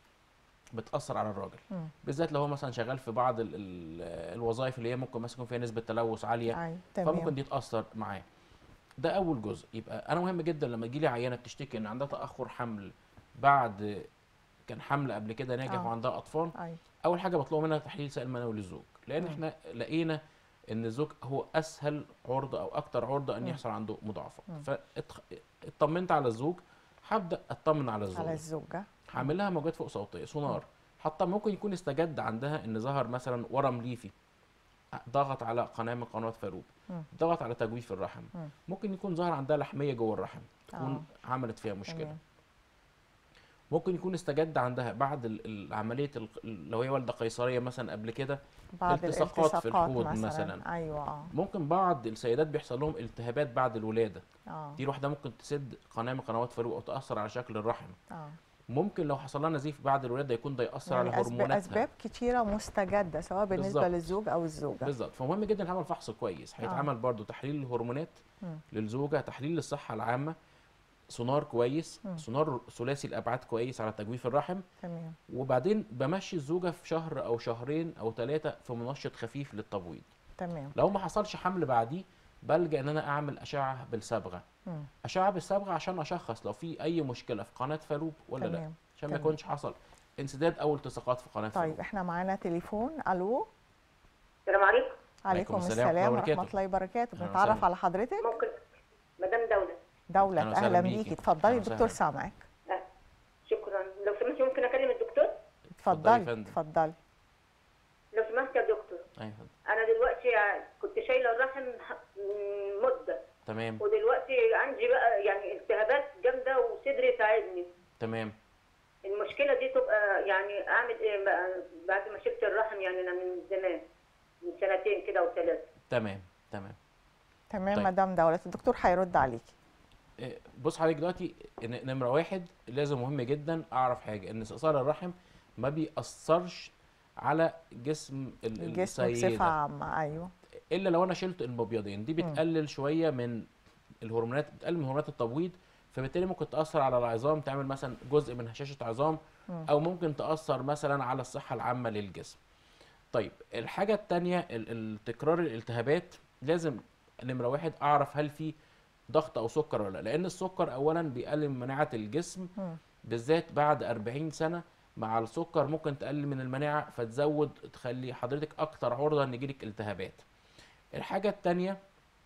بتاثر على الراجل مم. بالذات لو هو مثلا شغال في بعض ال ال الوظائف اللي هي ممكن مثلا يكون فيها نسبه تلوث عاليه اي فممكن تمام دي تاثر معاه ده اول جزء يبقى انا مهم جدا لما تجي لي عيانه بتشتكي ان عندها تاخر حمل بعد كان حمل قبل كده ناجح آه. وعندها اطفال اي اول حاجه بطلب منها تحليل سائل منوي للزوج لان مم. احنا لقينا ان الزوج هو اسهل عرضه او اكتر عرضه ان مم. يحصل عنده مضاعفات مم. فاطمنت على الزوج هبدا اطمن على على الزوج الزوجه هعمل لها موجات فوق صوتيه سونار حتى ممكن يكون استجد عندها ان ظهر مثلا ورم ليفي ضغط على قناه من قنوات فاروق مم. ضغط على تجويف الرحم مم. ممكن يكون ظهر عندها لحميه جوه الرحم تكون آه. عملت فيها مشكله تمام. ممكن يكون استجد عندها بعد ال- ال- عمليه ال- لو هي والده قيصريه مثلا قبل كده بعض التصاقات في الالتصاقات الحوض مثلا, مثلاً. ايوه اه ممكن بعض السيدات بيحصل لهم التهابات بعد الولاده اه دي لوحدها ممكن تسد قناه من قنوات فاروق او تاثر على شكل الرحم اه ممكن لو حصل لها نزيف بعد الولاده يكون ده ياثر على يعني أسباب, هرموناتها اسباب كتيره مستجده سواء بالنسبه بالظبط. للزوج او الزوجه بالظبط فمهم جدا يتعمل فحص كويس هيتعمل برضو تحليل الهرمونات مم. للزوجه تحليل للصحه العامه سونار كويس مم. سونار ثلاثي الابعاد كويس على تجويف الرحم تمام وبعدين بمشي الزوجه في شهر او شهرين او ثلاثه في منشط خفيف للتبويض تمام لو ما حصلش حمل بعديه بلجا ان انا اعمل اشعه بالصبغه مم. اشعه بالصبغه عشان اشخص لو في اي مشكله في قناه فالوب ولا لا تمام عشان ما تمام. يكونش حصل انسداد او التصاقات في قناه طيب فالوب احنا معانا تليفون الو السلام عليكم عليكم السلام السلام ورحمة الله ورحمه الله وبركاته أهلا بنتعرف وسهلا. على حضرتك ممكن مدام دولة دولة أهلا وسهلا اهلا بيكي. بيكي اتفضلي أهلا الدكتور وسهلا. سامعك آه. شكرا لو سمحت ممكن اكلم الدكتور اتفضلي يا اتفضلي فندم. اتفضلي لو سمحت يا دكتور ايوه انا دلوقتي كنت شايله الرحم ح- م- مده تمام ودلوقتي عندي بقى يعني التهابات جامده وصدري تعبني تمام المشكله دي تبقى يعني اعمل ايه بقى بعد ما شلت الرحم يعني انا من زمان من سنتين كده وثلاثه تمام تمام تمام طيب. مدام دولة الدكتور هيرد عليكي إيه، بص حضرتك دلوقتي ن- نمره واحد لازم مهم جدا اعرف حاجه ان استئصال الرحم ما بيأثرش على جسم ال- الجسم السيده بصفه عامه ايوه الا لو انا شلت المبيضين دي بتقلل شويه من الهرمونات بتقلل من هرمونات التبويض فبالتالي ممكن تاثر على العظام تعمل مثلا جزء من هشاشه عظام او ممكن تاثر مثلا على الصحه العامه للجسم طيب الحاجه الثانيه تكرار الالتهابات لازم نمره واحد اعرف هل في ضغط او سكر ولا لا لان السكر اولا بيقلل من مناعه الجسم مم. بالذات بعد 40 سنه مع السكر ممكن تقلل من المناعه فتزود تخلي حضرتك اكتر عرضه ان يجيلك التهابات الحاجه الثانيه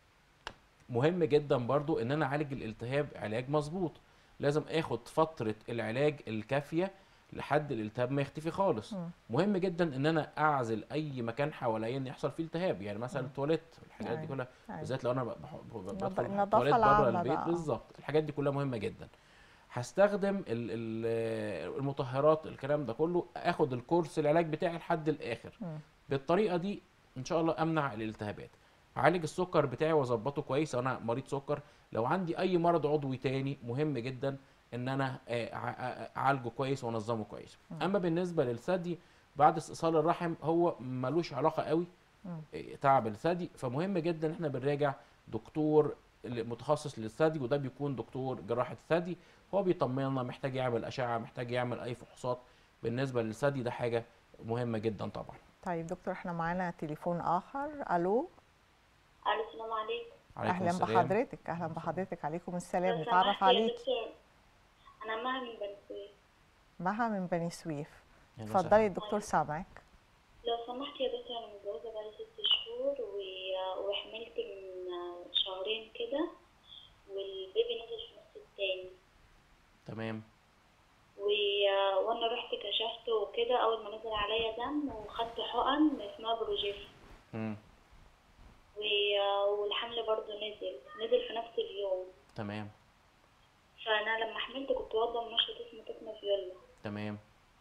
مهم جدا برضو ان انا اعالج الالتهاب علاج مظبوط لازم اخد فتره العلاج الكافيه لحد الالتهاب ما يختفي خالص مم. مهم جدا ان انا اعزل اي مكان حواليا ان يحصل فيه التهاب يعني مثلا التواليت الحاجات دي أيوة. كلها أيوة. بالذات لو انا ب- بح- ب- النض- بدخل النظافة التواليت بره العامة البيت بقى. بالظبط الحاجات دي كلها مهمه جدا هستخدم ال- ال- المطهرات الكلام ده كله اخد الكورس العلاج بتاعي لحد الاخر مم. بالطريقه دي ان شاء الله امنع الالتهابات اعالج السكر بتاعي واظبطه كويس لو انا مريض سكر لو عندي اي مرض عضوي تاني مهم جدا ان انا آه، أع- أع- اعالجه كويس وانظمه كويس اما بالنسبه للثدي بعد استئصال الرحم هو ملوش علاقه قوي مم. آه، تعب الثدي فمهم جدا ان احنا بنراجع دكتور متخصص للثدي وده بيكون دكتور جراحه الثدي هو بيطمنا محتاج يعمل اشعه محتاج يعمل اي فحوصات بالنسبه للثدي ده حاجه مهمه جدا طبعا طيب دكتور احنا معانا تليفون اخر الو الو السلام عليكم عليكم اهلا السلام. بحضرتك اهلا بحضرتك عليكم السلام لو نتعرف سمحت يا عليك دكتور، انا مها من بني سويف مها من بني سويف أهلا اتفضلي وسهلا. الدكتور سامعك لو سمحت يا دكتور انا متجوزه بقالي ست شهور و- وحملت من شهرين كده والبيبي نزل في نص التاني تمام و... وانا رحت كشفت وكده اول ما نزل عليا دم وخدت حقن اسمها بروجيف مم. و... والحمل برضو نزل نزل في نفس اليوم تمام فانا لما حملت كنت واخده منشط اسمه تكنا فيولا تمام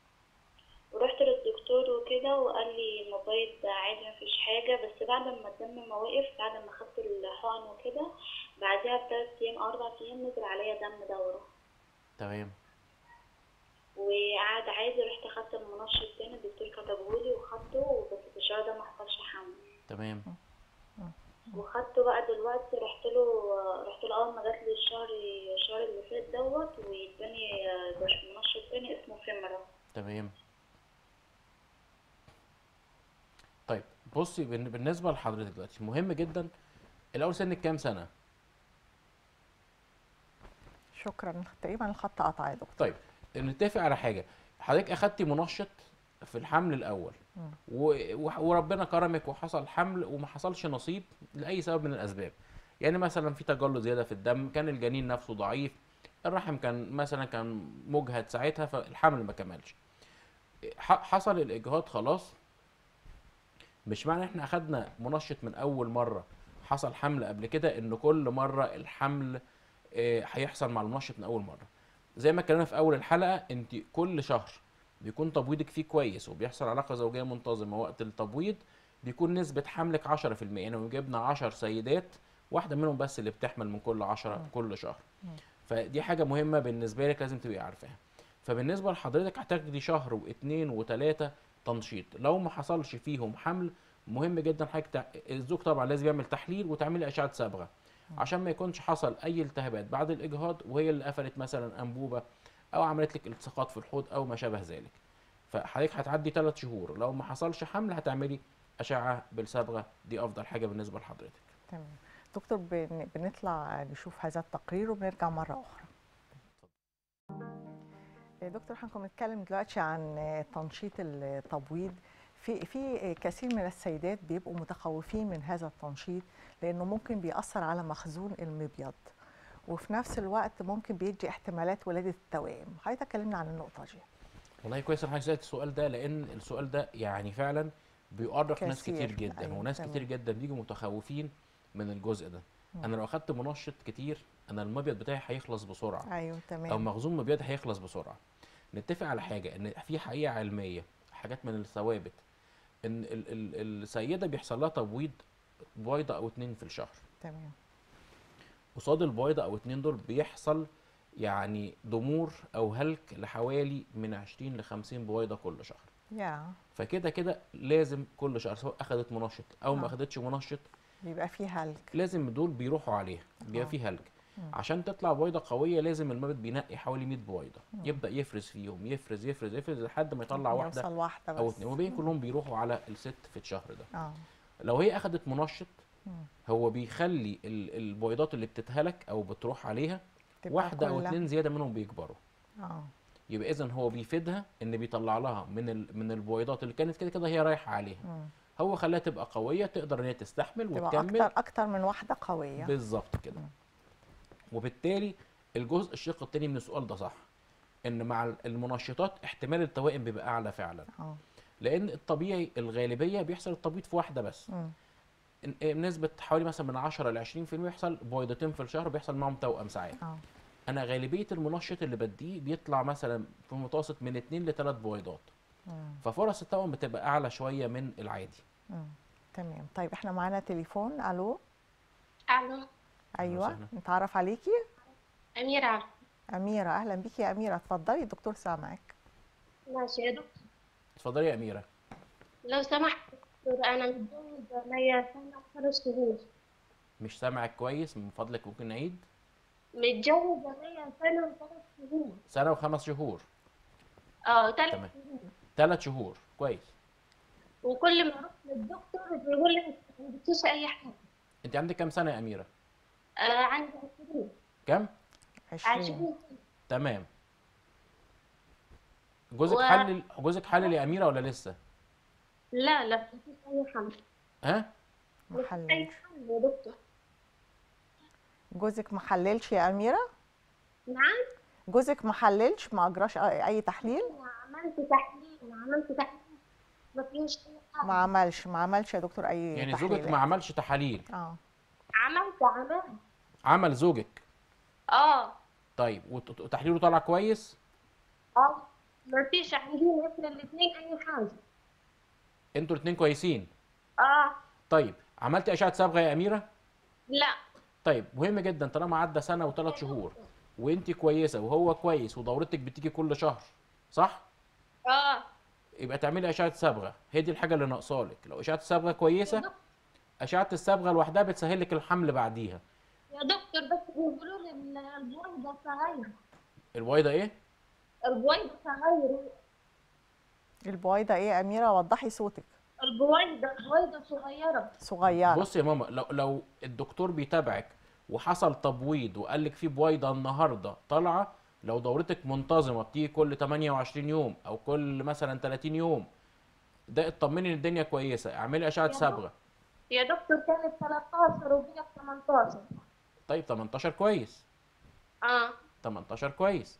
ورحت للدكتور وكده وقال لي المبيض عادي مفيش حاجة بس بعد ما الدم ما وقف بعد ما خدت الحقن وكده بعدها بثلاث أيام أو أربع أيام نزل عليا دم دورة تمام وقعد عادي رحت خدت المنشط تاني الدكتور كتبهولي وخدته بس في الشهر ده ما حصلش حمل تمام وخدته بقى دلوقتي رحت له رحت له أول ما جات لي الشهر الشهر اللي فات دوت واداني منشط تاني اسمه فيمرا تمام طيب بصي بالن- بالنسبه لحضرتك دلوقتي مهم جدا الاول سنك كام سنه شكرا تقريبا الخط قطع يا دكتور طيب نتفق على حاجه حضرتك اخدتي منشط في الحمل الاول و... و- وربنا كرمك وحصل حمل وما حصلش نصيب لاي سبب من الاسباب يعني مثلا في تجلط زياده في الدم كان الجنين نفسه ضعيف الرحم كان مثلا كان مجهد ساعتها فالحمل ما كملش ح- حصل الاجهاض خلاص مش معنى احنا اخدنا منشط من اول مره حصل حمل قبل كده ان كل مره الحمل آه، هيحصل مع المنشط من اول مره زي ما اتكلمنا في اول الحلقه انت كل شهر بيكون تبويضك فيه كويس وبيحصل علاقه زوجيه منتظمه وقت التبويض بيكون نسبه حملك 10% يعني لو جبنا 10 سيدات واحده منهم بس اللي بتحمل من كل 10 كل شهر فدي حاجه مهمه بالنسبه لك لازم تبقي عارفاها فبالنسبه لحضرتك هتاخدي شهر واثنين وثلاثه تنشيط لو ما حصلش فيهم حمل مهم جدا حضرتك تع... الزوج طبعا لازم يعمل تحليل وتعملي اشعه صبغه عشان ما يكونش حصل اي التهابات بعد الاجهاض وهي اللي قفلت مثلا انبوبه او عملت لك التصاقات في الحوض او ما شابه ذلك فحضرتك هتعدي ثلاث شهور لو ما حصلش حمل هتعملي اشعه بالصبغه دي افضل حاجه بالنسبه لحضرتك تمام دكتور بن- بنطلع نشوف هذا التقرير وبنرجع مرة أخرى يا دكتور احنا كنا بنتكلم دلوقتي عن تنشيط التبويض في في كثير من السيدات بيبقوا متخوفين من هذا التنشيط لانه ممكن بيأثر على مخزون المبيض وفي نفس الوقت ممكن بيدي احتمالات ولاده التوائم حضرتك كلمنا عن النقطه دي والله كويس ان حضرتك سالت السؤال ده لان السؤال ده يعني فعلا بيؤرق ناس كثير. كتير جدا أيوة، وناس تمام. كتير جدا بيجوا متخوفين من الجزء ده انا لو اخدت منشط كتير انا المبيض بتاعي هيخلص بسرعه ايوه او تمام مخزون مبيض هيخلص بسرعه نتفق على حاجه ان في حقيقه علميه حاجات من الثوابت ان ال ال السيده بيحصل لها تبويض بويضه او اتنين في الشهر تمام قصاد البويضه او اتنين دول بيحصل يعني ضمور او هلك لحوالي من 20 ل 50 بويضه كل شهر يا فكده كده لازم كل شهر سواء اخذت منشط او ما آه. اخذتش منشط بيبقى فيه هلك لازم دول بيروحوا عليها بيبقى آه. فيه هلك عشان تطلع بويضه قويه لازم المبيض بينقي حوالي 100 بويضه يبدا يفرز فيهم يفرز يفرز يفرز لحد ما يطلع واحده يوصل واحده بس او اتنين وبين كلهم بيروحوا على الست في الشهر ده اه لو هي اخذت منشط مم. هو بيخلي ال- البويضات اللي بتتهلك او بتروح عليها تبقى واحده او كلها- اتنين زياده منهم بيكبروا اه يبقى اذا هو بيفيدها ان بيطلع لها من ال... من البويضات اللي كانت كده كده هي رايحه عليها مم. هو خلاها تبقى قويه تقدر ان هي تستحمل تبقى وتكمل اكتر اكتر من واحده قويه بالظبط كده وبالتالي الجزء الشق التاني من السؤال ده صح ان مع المنشطات احتمال التوائم بيبقى اعلى فعلا اه لان الطبيعي الغالبيه بيحصل التبويض في واحده بس مم. إن- بنسبه حوالي مثلا من 10 ل 20% بيحصل بويضتين في الشهر بيحصل معاهم توأم ساعات اه انا غالبيه المنشط اللي بديه بيطلع مثلا في المتوسط من 2 ل 3 بويضات مم. ففرص التوأم بتبقى اعلى شويه من العادي مم. تمام طيب احنا معانا تليفون الو الو ايوه وسهلا. نتعرف عليكي أميرة اميره اهلا بيكي يا اميره اتفضلي الدكتور سامعك ماشي يا دكتور اتفضلي يا اميره لو سمحت دكتور أنا متجوزة ليا سنة وثلاث شهور مش سامعك كويس من فضلك ممكن نعيد متجوزة ليا سنة وثلاث شهور سنه وخمس شهور اه ثلاث تمام. شهور ثلاث شهور كويس وكل ما أروح للدكتور بيقول لي ما عندكيش أي حاجة انت عندك كام سنه يا اميره آه عندي عشرين كام 20 عشرين تمام جوزك و- حلل جوزك حلل يا اميره ولا لسه لا لا مفيش أي حمل ها ما مفيش أي حللش حمل يا دكتور جوزك ما حللش يا اميره نعم جوزك ما حللش ما اجراش اي أي تحليل عملت تحليل عملت تحليل مفيش أي ما حاجة عملش ما عملش يا دكتور اي يعني تحليلات. زوجك ما عملش تحاليل اه عملت عملت عمل زوجك اه طيب وت- وتحليله طلع كويس اه مفيش عندنا احنا الاثنين اي حاجه انتوا الاثنين كويسين اه طيب عملتي اشعه صبغه يا اميره لا طيب مهم جدا طالما عدى سنه وثلاث شهور وانت كويسه وهو كويس ودورتك بتيجي كل شهر صح اه يبقى تعملي اشعه صبغه هي دي الحاجه اللي ناقصالك لو اشعه الصبغه كويسه اشعه الصبغه لوحدها بتسهل لك الحمل بعديها يا دكتور بس بيقولوا لي ال- البويضه صغيره البويضه ايه البويضه صغيره البويضه ايه يا اميره وضحي صوتك البويضه البويضه صغيره صغيره بص يا ماما لو لو الدكتور بيتابعك وحصل تبويض وقال لك في بويضه النهارده طالعه لو دورتك منتظمه بتيجي كل 28 يوم او كل مثلا 30 يوم ده اطمني ان الدنيا كويسه اعملي اشعه يا صبغه يا دكتور كانت 13 وبقت 18 طيب 18 كويس اه 18 كويس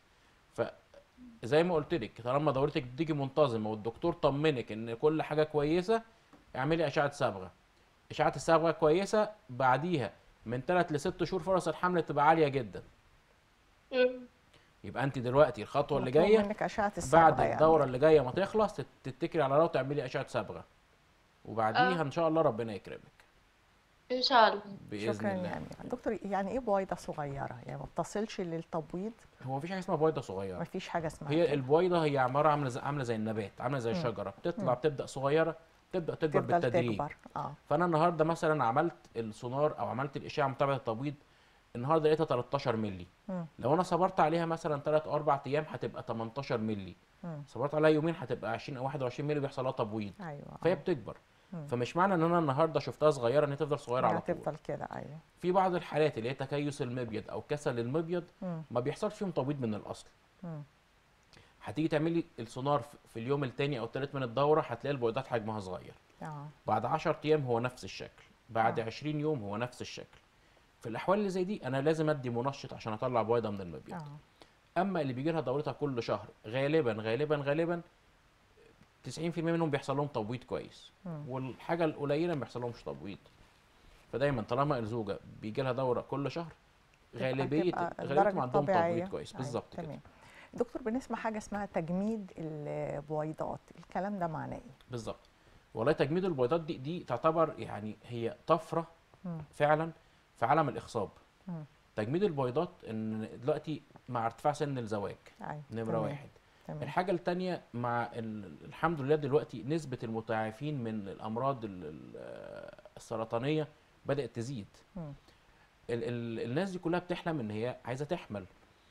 فزي ما قلت لك طالما دورتك بتيجي منتظمه والدكتور طمنك ان كل حاجه كويسه اعملي اشعه صبغه اشعه الصبغه كويسه بعديها من 3 ل 6 شهور فرص الحمل تبقى عاليه جدا أمم. يبقى انت دلوقتي الخطوه اللي مطلوب جايه منك اشعه الصبغه بعد يعني. الدوره اللي جايه ما تخلص تت- تتكلي على الله وتعملي اشعه صبغه وبعديها آه. ان شاء الله ربنا يكرمك ان شاء الله باذن شكرا الله يا اميره دكتور يعني ايه بويضه صغيره يعني ما بتصلش للتبويض هو مفيش حاجه اسمها بويضه صغيره ما فيش حاجه اسمها هي كده. البويضه هي عباره عامله زي عامله زي النبات عامله زي الشجره بتطلع بتبدا صغيره تبدا تكبر تفضل بالتدريج تكبر اه فانا النهارده مثلا عملت السونار او عملت الاشعه متابعه التبويض النهارده لقيتها 13 مللي مم. لو انا صبرت عليها مثلا 3 او 4 ايام هتبقى 18 مللي مم. صبرت عليها يومين هتبقى 20 او 21 مللي بيحصل لها تبويض ايوه فهي آه. بتكبر مم. فمش معنى ان انا النهارده شفتها صغيره ان هي تفضل صغيره يعني على طول هتفضل كده ايوه في بعض الحالات اللي هي تكيس المبيض او كسل المبيض مم. ما بيحصلش فيهم تبويض من الاصل مم. هتيجي تعملي السونار في- في اليوم الثاني او الثالث من الدوره هتلاقي البويضات حجمها صغير اه بعد 10 ايام هو نفس الشكل بعد آه. 20 يوم هو نفس الشكل في الاحوال اللي زي دي انا لازم ادي منشط عشان اطلع بويضه من المبيض اه اما اللي بيجي لها دورتها كل شهر غالبا غالبا غالبا 90% منهم بيحصل لهم تبويض كويس مم. والحاجه القليله ما بيحصل لهمش تبويض فدايما طالما الزوجه بيجي لها دوره كل شهر تبقى- غالبيه تبقى غالبيتهم الدرجة عندهم الطبيعية. تبويض كويس أيوة، بالظبط كده تمام دكتور بنسمع حاجه اسمها تجميد البويضات الكلام ده معناه ايه بالظبط والله تجميد البيضات دي دي تعتبر يعني هي طفره مم. فعلا في عالم الاخصاب مم. تجميد البويضات ان دلوقتي مع ارتفاع سن الزواج أيوة. نمره تمام. واحد تمام الحاجه الثانيه مع ال- الحمد لله دلوقتي نسبه المتعافين من الامراض ال- ال- السرطانيه بدات تزيد مم. ال ال الناس دي كلها بتحلم ان هي عايزه تحمل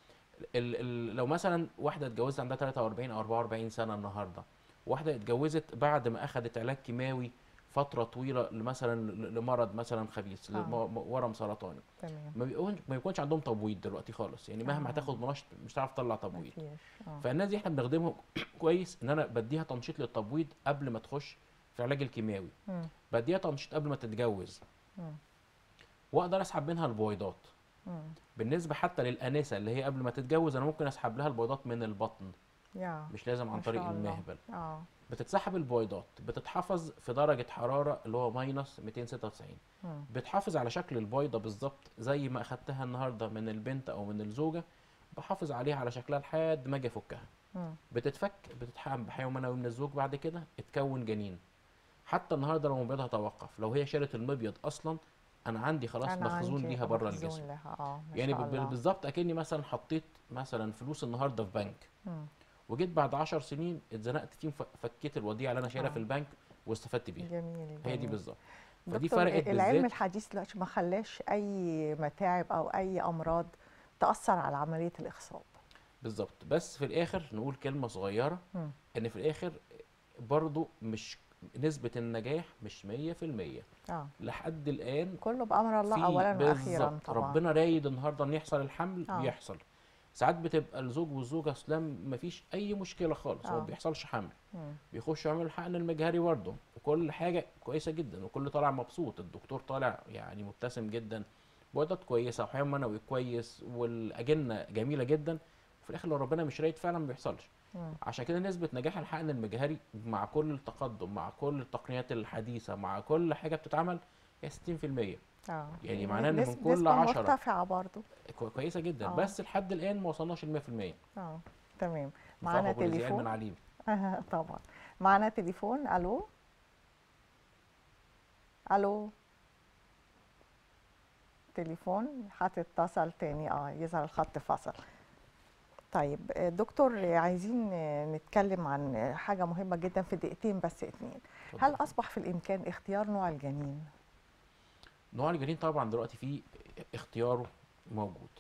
ال ال لو مثلا واحده اتجوزت عندها 43 او 44 سنه النهارده واحده اتجوزت بعد ما اخذت علاج كيماوي فتره طويله مثلا لمرض مثلا خبيث آه. لورم سرطاني تمام ما بيكونش ما بيكونش عندهم تبويض دلوقتي خالص يعني مهما آه. هتاخد منشط مش هتعرف تطلع تبويض مفيش اه فالناس دي احنا بنخدمهم كويس ان انا بديها تنشيط للتبويض قبل ما تخش في العلاج الكيماوي مم. بديها تنشيط قبل ما تتجوز مم. واقدر اسحب منها البويضات مم. بالنسبه حتى للانسه اللي هي قبل ما تتجوز انا ممكن اسحب لها البويضات من البطن يا مش لازم عن ما طريق شاء الله. المهبل اه بتتسحب البويضات بتتحفظ في درجه حراره اللي هو ماينس 296 مم. بتحافظ على شكل البويضه بالظبط زي ما اخدتها النهارده من البنت او من الزوجه بحافظ عليها على شكلها لحد ما اجي افكها مم. بتتفك بتتحقن بحيوي منوي من الزوج بعد كده اتكون جنين حتى النهارده لو مبيضها توقف لو هي شالت المبيض اصلا انا عندي خلاص أنا مخزون عندي ليها بره مخزون الجسم لها اه ما يعني شاء ب- الله. بالظبط اكني مثلا حطيت مثلا فلوس النهارده في بنك مم. وجيت بعد 10 سنين اتزنقت فيهم ف- فكيت الوديعه اللي انا شايلها آه. في البنك واستفدت بيها جميل هي دي جميل. بالظبط فدي دكتور فرقت العلم بالذات الحديث دلوقتي ما خلاش اي متاعب او اي امراض تاثر على عمليه الاخصاب بالظبط بس في الاخر نقول كلمه صغيره مم. ان في الاخر برضو مش نسبه النجاح مش 100% اه لحد الان كله بامر الله في اولا واخيرا بالظبط طبعا ربنا رايد النهارده ان يحصل الحمل آه. بيحصل ساعات بتبقى الزوج والزوجه اسلام مفيش اي مشكله خالص هو آه. ما بيحصلش حمل مم. بيخشوا يعملوا الحقن المجهري برضه وكل حاجه كويسه جدا وكل طالع مبسوط الدكتور طالع يعني مبتسم جدا بويضات كويسه وحيوان منوي كويس والاجنه جميله جدا وفي الاخر لو ربنا مش رايد فعلا ما بيحصلش مم. عشان كده نسبه نجاح الحقن المجهري مع كل التقدم مع كل التقنيات الحديثه مع كل حاجه بتتعمل هي 60% اه يعني معناه إن من نس- كل نسبة عشرة مرتفعه برضو كو- كويسه جدا آه. بس لحد الان ما وصلناش ل 100% اه تمام معانا فهو كل ذي علم تليفون عليم طبعا معانا تليفون الو الو تليفون هتتصل تاني اه يظهر الخط فصل طيب آه، دكتور آه، عايزين آه، نتكلم عن آه، حاجة مهمة جدا في دقيقتين بس اتنين هل اتفضل. أصبح في الإمكان اختيار نوع الجنين؟ نوع الجنين طبعا دلوقتي فيه اختياره موجود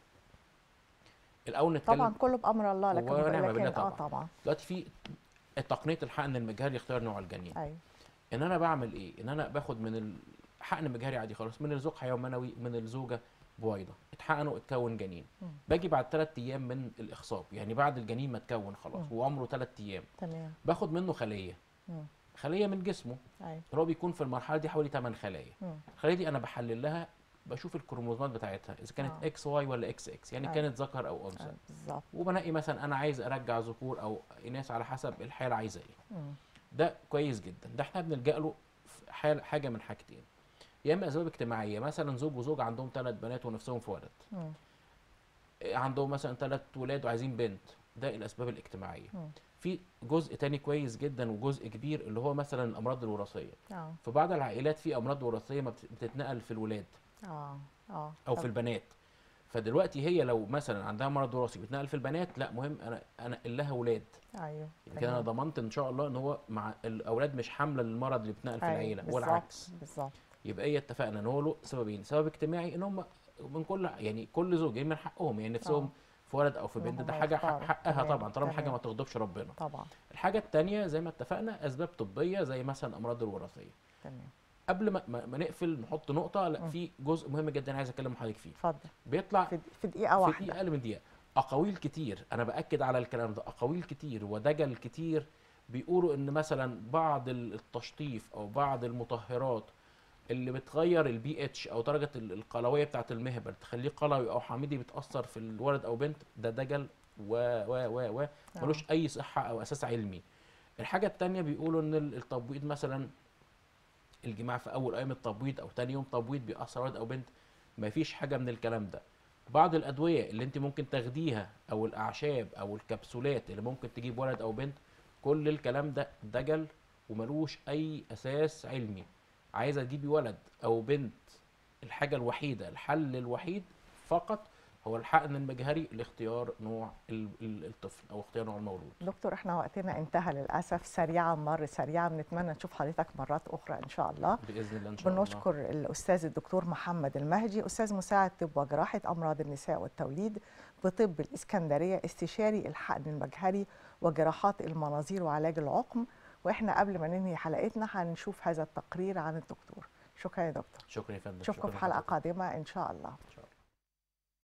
الاول نتكلم طبعا كله بأمر الله لكن ونعم لكن بالله اه طبعا. طبعا دلوقتي في تقنيه الحقن المجهري لاختيار نوع الجنين ايوه ان انا بعمل ايه ان انا باخد من الحقن المجهري عادي خالص من الزوج حيوان منوي من الزوجه بويضه اتحقنوا اتكون جنين مم. باجي بعد ثلاث ايام من الاخصاب يعني بعد الجنين ما اتكون خلاص مم. وعمره ثلاث ايام تمام باخد منه خليه مم. خليه من جسمه ايوه اللي هو بيكون في المرحله دي حوالي 8 خلايا مم. الخلايا دي انا بحلل لها بشوف الكروموزومات بتاعتها اذا كانت آه. اكس واي ولا اكس اكس يعني أيوة. كانت ذكر او انثى آه، بالظبط وبنقي مثلا انا عايز ارجع ذكور او اناث على حسب الحاله عايزه ايه مم. ده كويس جدا ده احنا بنلجا له في حال حاجه من حاجتين يا اما اسباب اجتماعيه مثلا زوج وزوجه عندهم ثلاث بنات ونفسهم في ولد مم. إيه، عندهم مثلا ثلاث ولاد وعايزين بنت ده الاسباب الاجتماعيه مم. في جزء تاني كويس جدا وجزء كبير اللي هو مثلا الامراض الوراثيه اه في بعض العائلات في امراض وراثيه ما بت- بتتنقل في الولاد اه اه او طب- في البنات فدلوقتي هي لو مثلا عندها مرض وراثي بيتنقل في البنات لا مهم انا انا لها ولاد ايوه يبقى كده انا تمام. ضمنت ان شاء الله ان هو مع الاولاد مش حامله للمرض اللي بيتنقل في أيوة، العيله بالظبط، والعكس بالظبط يبقى هي اتفقنا ان هو له سببين سبب اجتماعي ان هم من كل يعني كل زوجين من حقهم يعني نفسهم آه. في ولد او في إن بنت ده هم حاجه حق يختاروا. حقها تمام، طبعا طالما حاجه تمام. ما تغضبش ربنا طبعا الحاجه الثانيه زي ما اتفقنا اسباب طبيه زي مثلا الامراض الوراثيه تمام قبل ما, ما ما نقفل نحط نقطه لا مم. في جزء مهم جدا عايز اتكلم مع حضرتك فيه اتفضل بيطلع في في دقيقة في واحدة دقيقة اقل من دقيقه اقاويل كتير انا باكد على الكلام ده اقاويل كتير ودجل كتير بيقولوا ان مثلا بعض ال- التشطيف او بعض المطهرات اللي بتغير البي اتش او درجه ال- القلويه بتاعه المهبل تخليه قلوي او حامضي بتاثر في الولد او بنت ده دجل و و و و ملوش اي صحه او اساس علمي الحاجه التانية بيقولوا ان ال- التبويض مثلا الجماع في اول ايام التبويض او تاني يوم تبويض بيأثر ولد او بنت مفيش حاجه من الكلام ده بعض الادويه اللي انت ممكن تاخديها او الاعشاب او الكبسولات اللي ممكن تجيب ولد او بنت كل الكلام ده دجل وملوش اي اساس علمي عايزه تجيبي ولد او بنت الحاجه الوحيده الحل الوحيد فقط هو الحقن المجهري لاختيار نوع ال- ال- الطفل او اختيار نوع المولود دكتور احنا وقتنا انتهى للاسف سريعا مر سريعا بنتمنى نشوف حضرتك مرات اخرى ان شاء الله باذن الله ان شاء الله بنشكر الاستاذ الدكتور محمد المهدي استاذ مساعد طب وجراحه امراض النساء والتوليد بطب الاسكندريه استشاري الحقن المجهري وجراحات المناظير وعلاج العقم واحنا قبل ما ننهي حلقتنا هنشوف هذا التقرير عن الدكتور شكرا يا دكتور شكرا يا فندم نشوفكم شكراً في حلقه لحضرتك. قادمه ان شاء الله إن شاء الله.